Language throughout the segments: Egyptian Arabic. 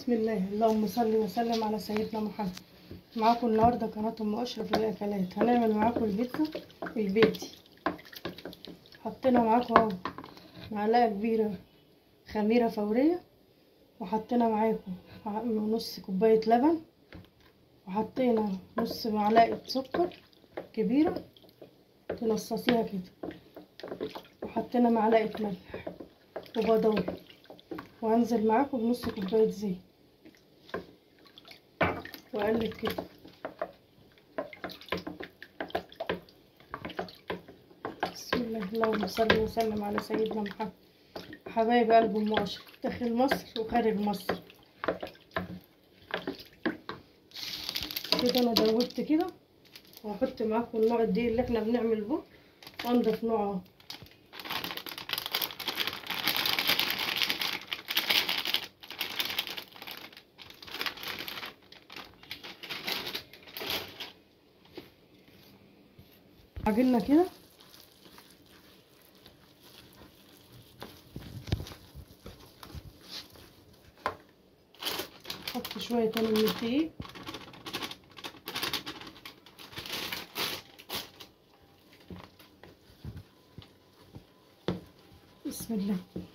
بسم الله اللهم صل وسلم على سيدنا محمد معاكم النهارده قناه ام اشرف للاكلات هنعمل معاكم البيتزا البيتي حطينا معاكم اهو معلقه كبيره خميره فوريه وحطينا معاكم نص كوبايه لبن وحطينا نص معلقه سكر كبيره تنصصيها كده وحطينا معلقه ملح وبضاوي وهنزل معاكم بنص كوبايه زيت واقلب كده بسم الله اللهم صل وسلم على سيدنا محمد حبايب قلب ام اشرف داخل مصر وخارج مصر كده انا دوبت كده وهحط معاكم النوع الدقيق اللي احنا بنعمل بيه انضف نوع اهو عجلنا كده حط شوية تاني من الدقيق بسم الله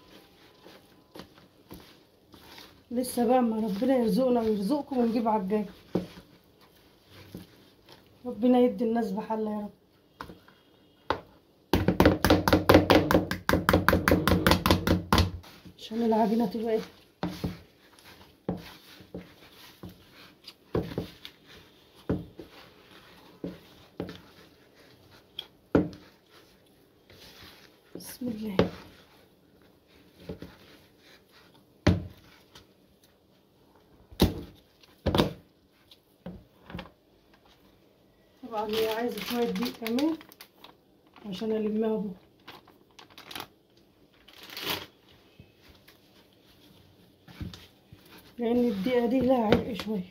لسه بقى ما ربنا يرزقنا ويرزقكم ونجيب عجاج ربنا يدي الناس بحالها يا رب عشان العجينة تبقى ايه بسم الله طبعا هي عايزة شوية دقيق كمان عشان ألمها بكرة لان الدقيقه دي لها عرق شويه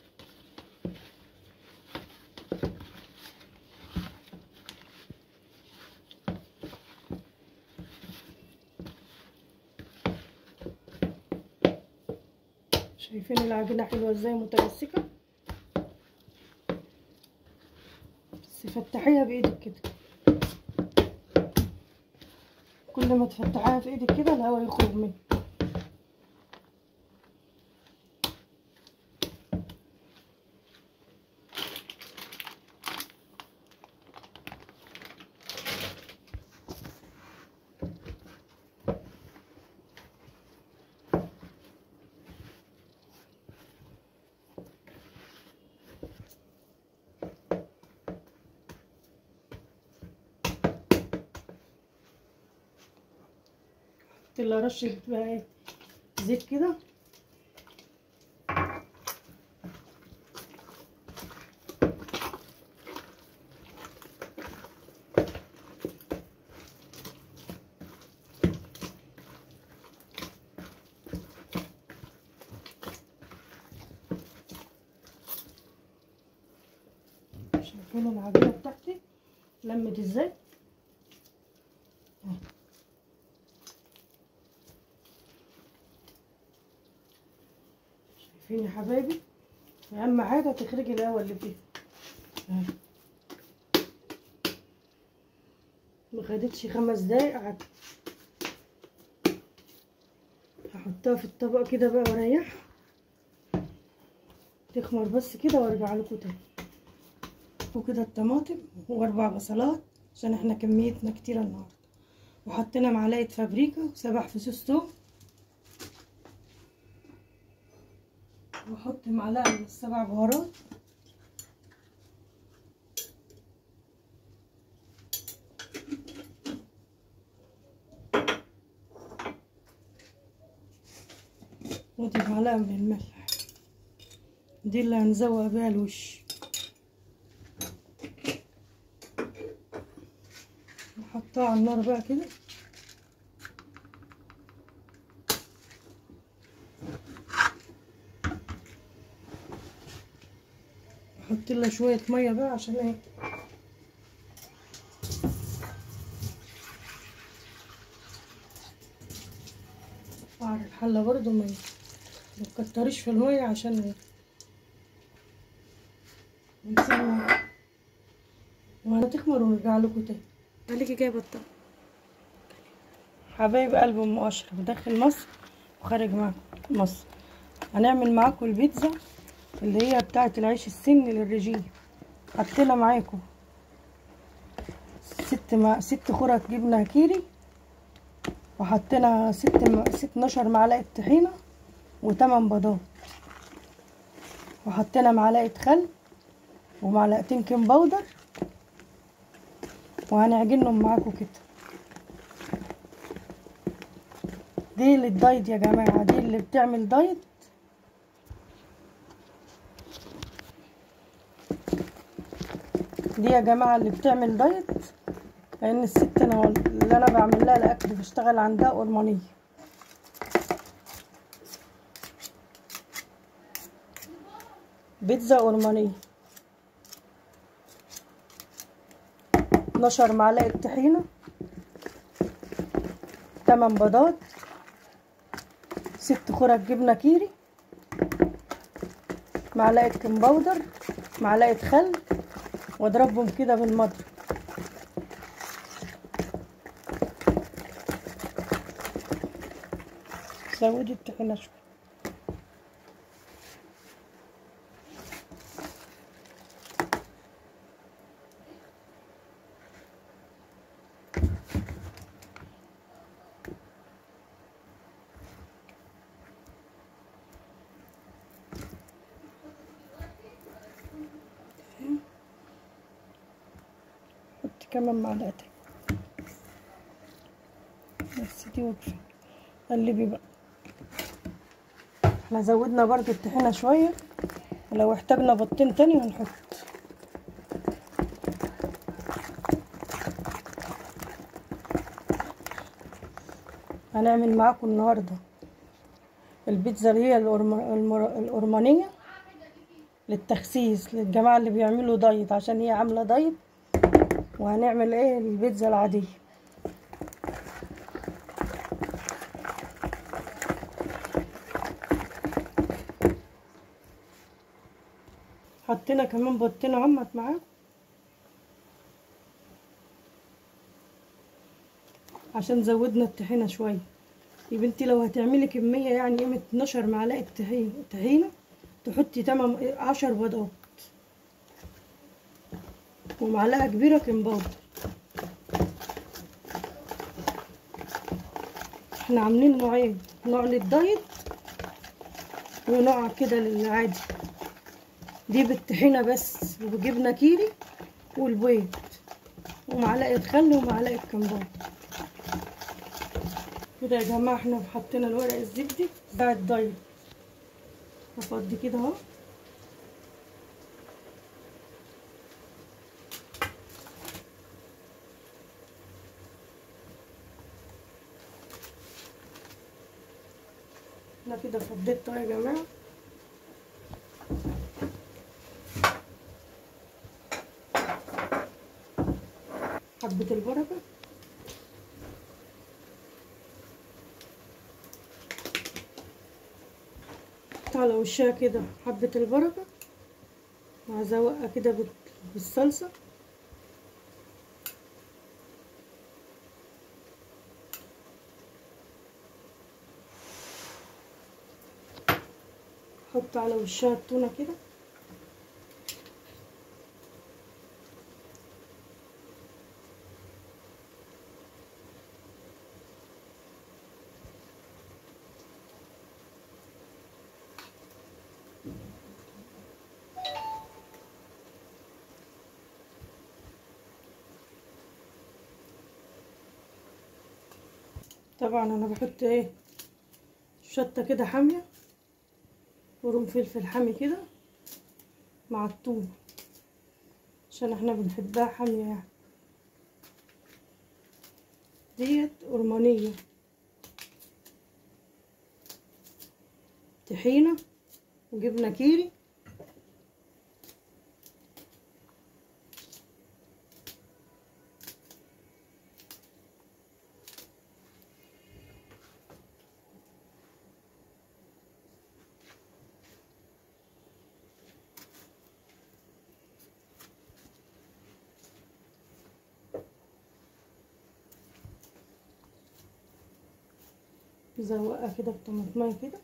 شايفين العجينه حلوه ازاي متمسكه بس فتحيها بايدك كده كل ما تفتحيها في ايدك كده الهواء يخرج منك طلع رشة بقى ايه زيت كده شايفين العجينة بتاعتي لمت ازاي شايفين يا حبايبي اهم حاجه تخرجي الهواء اللي فيه ما خدتش خمس دقايق قعدت هحطها في الطبق كده بقى واريحها تخمر بس كده وارجع لكم تاني وكده الطماطم واربع بصلات عشان احنا كميتنا كتيره النهارده وحطينا معلقه فابريكا وسبع فصوص توم واحط معلقه من السبع بهارات ودي معلقه من الملح دي اللي هنزوق بيها الوش نحطها على النار بقى كده احط لها شويه ميه بقى عشان ايه وعلى الحله برضو ميه متكتريش في المية عشان نسيبها وانا تخمر ونرجع لكم تاني عليكي جايبه الطبق حبايب قلب ام اشرف داخل مصر وخارج مع- مصر هنعمل معاكم البيتزا اللي هي بتاعه العيش السني للرجيم حطينا معاكم ست مع... ست خرط جبنه كيري وحطينا ست م... ست 12 معلقه طحينه وتمن بيضات وحطينا معلقه خل ومعلقتين كين باودر وهنعجنهم معاكم كده دي للدايت يا جماعة دي اللي بتعمل دايت دي يا جماعة اللي بتعمل دايت لأن الست أنا اللي أنا بعمل لها الأكل بشتغل عندها أرمانية بيتزا أرمانية 12 معلقة طحينة 8 بيضات ست خرط جبنة كيري معلقة كين باودر معلقة خل واضربهم كده بالمضرب زودي الطحينة شوية حط كمان معلقتين بس دي وكفي قلبي بقى احنا زودنا برضو الطحينة شوية ولو احتاجنا بطين تاني هنحط هنعمل معاكم النهاردة البيتزا اللي هي الأرم- المر- الأرمانية للتخسيس للجماعة اللي بيعملوا دايت عشان هي عاملة دايت وهنعمل ايه البيتزا العادية حطينا كمان بطين عمت معاه عشان زودنا الطحينة شوية يا بنتي لو هتعملي كمية يعني قيمة 12 معلقة طحين- طحينة تحطي تمن عشر بيضات ومعلقة كبيرة كين باودر احنا عاملين نوعين نوع للدايت ونوع كده للعادي دي بالطحينة بس وجبنة كيري والبيض ومعلقة خل ومعلقة كين باودر كده يا جماعة احنا حطينا الورق الزبدي بتاع الدايت هفضي كده اهو انا كده فضيت اهو يا جماعة حبة البركة على وشها كده حبة البركة وهزوقها كده بال- بالصلصة احط على وشها التونة كده طبعا انا بحط ايه شطة كده حامية ورم فلفل حامي كده مع الثوم عشان احنا بنحبها حامية يعني ديت أرمانية طحينة وجبنة كيري نزوقها كده بطماطمية كده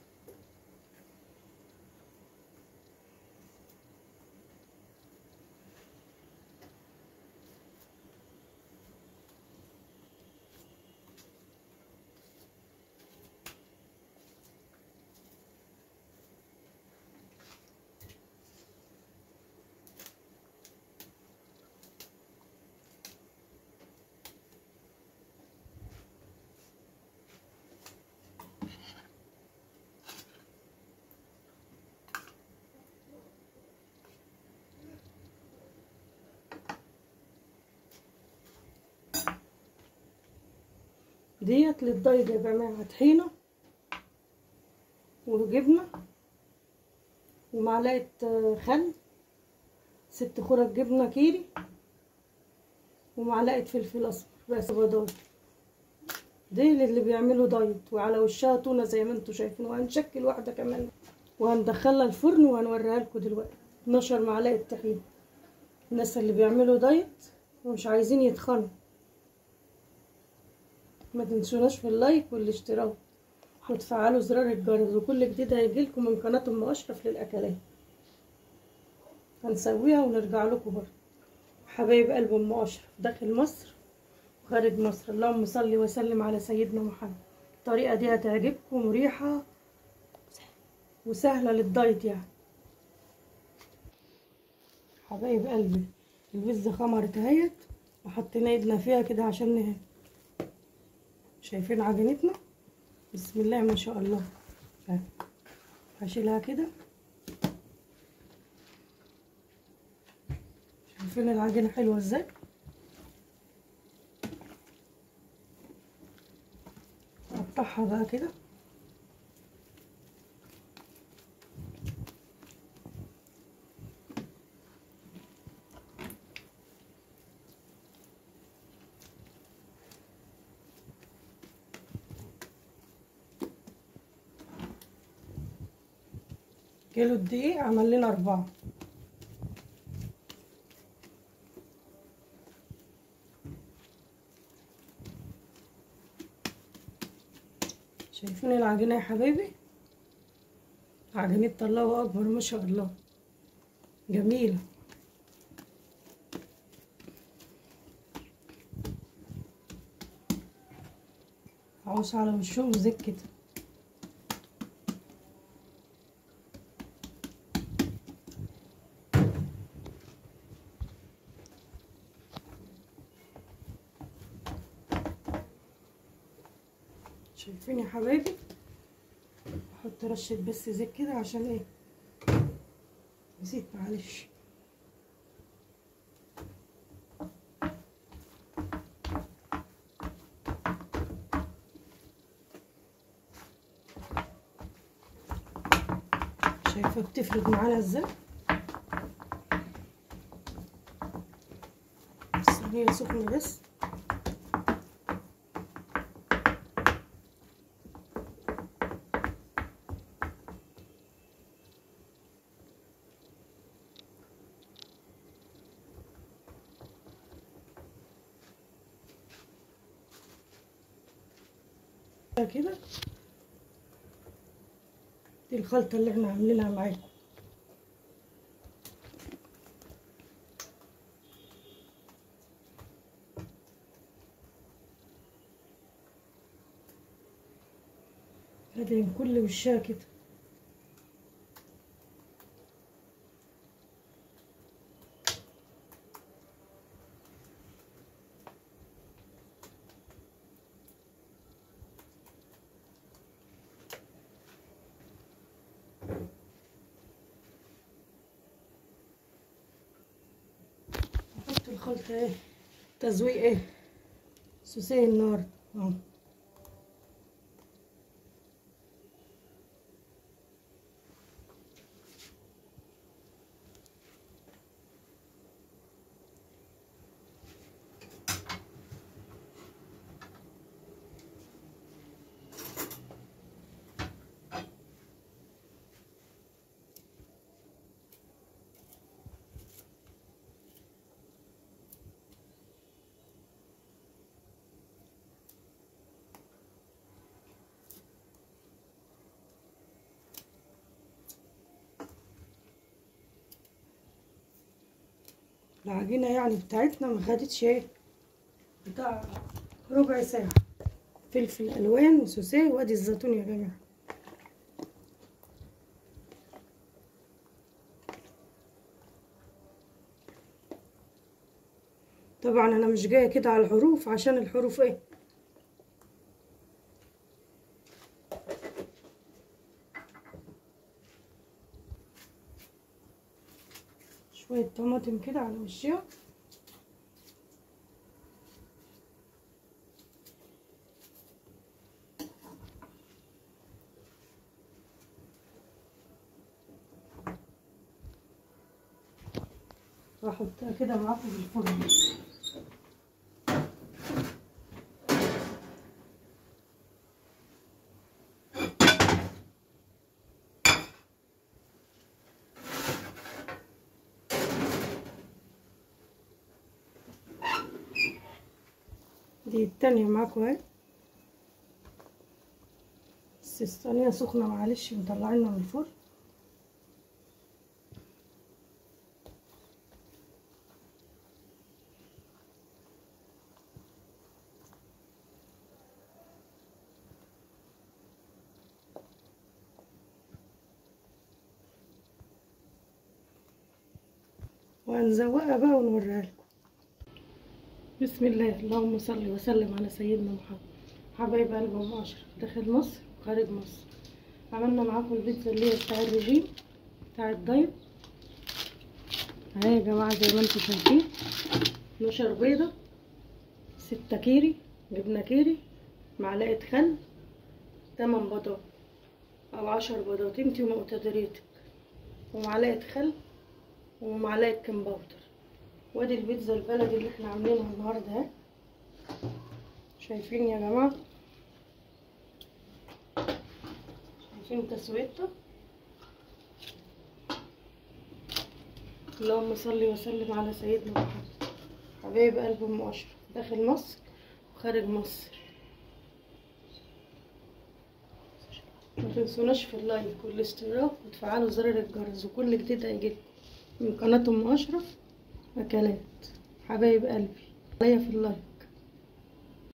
ديت للدايت يا جماعة طحينة وجبنة ومعلقة خل ست خرط جبنة كيري ومعلقة فلفل أسمر بس بضايت دي اللي بيعملوا دايت وعلى وشها تونة زي ما انتوا شايفين وهنشكل واحدة كمان وهندخلها الفرن وهنوريها لكم دلوقتي 12 معلقة طحينة الناس اللي بيعملوا دايت ومش عايزين يتخنوا ما تنسوناش في اللايك والاشتراك وتفعلوا زرار الجرس وكل جديد هيجيلكم من قناة ام اشرف للاكلات هنسويها ونرجع لكم برضه حبايب قلب ام اشرف داخل مصر وخارج مصر اللهم صل وسلم على سيدنا محمد الطريقة دي هتعجبكم مريحة وسهلة للدايت يعني حبايب قلبي البيتزا خمرت اهيت وحطينا ايدنا فيها كده عشان نهي شايفين عجينتنا بسم الله ما شاء الله هشيلها كده شايفين العجينة حلوة ازاي اقطعها بقى كده كيلو الدقيق عمل لنا أربعة شايفين العجينة يا حبايبي عجينة الله أكبر ما شاء الله جميلة عوص على وشهم زيت كده شايفين يا حبايبي احط رشه بس زيت كده عشان ايه نسيت معلش شايفه بتفرد معانا ازاي الصينيه سخنه بس كده دي الخلطة اللي احنا عاملينها معاكم ادهن كل وشها كده احط الخلطة ايه تزويق ايه سوسيه النار اهو العجينة يعني بتاعتنا ما خدتش ايه بتاع ربع ساعة فلفل الوان وسوسيه وادي الزيتون يا جماعة طبعا انا مش جايه كده على الحروف عشان الحروف ايه شويه طماطم كده على وشها واحطها كده معاكم في الفرن دي التانية معاكم اهي بس الثانية سخنة معلش مطلعينها من الفرن وهنزوقها بقى ونوريها لكم بسم الله اللهم صل وسلم على سيدنا محمد حبايب قلب ام اشرف داخل مصر وخارج مصر عملنا معاكم البيتزا اللي هي بتاع الرجيم بتاع الدايت اهي يا جماعه زي ما انتم شايفين 12 بيضه 6 كيري جبنه كيري معلقه خل 8 بيضات او 10 بيضات انتي ومقتدريتك ومعلقه خل ومعلقه كم باودر وادي البيتزا البلدي اللي احنا عاملينها النهارده اهي شايفين يا جماعه شايفين تسويتها اللهم صل وسلم على سيدنا محمد حبايب قلب ام اشرف داخل مصر وخارج مصر ما تنسوناش في اللايك والاشتراك وتفعلوا زر الجرس وكل جديد هيجيلكم من قناة ام اشرف اكلات حبايب قلبي عليا في اللايك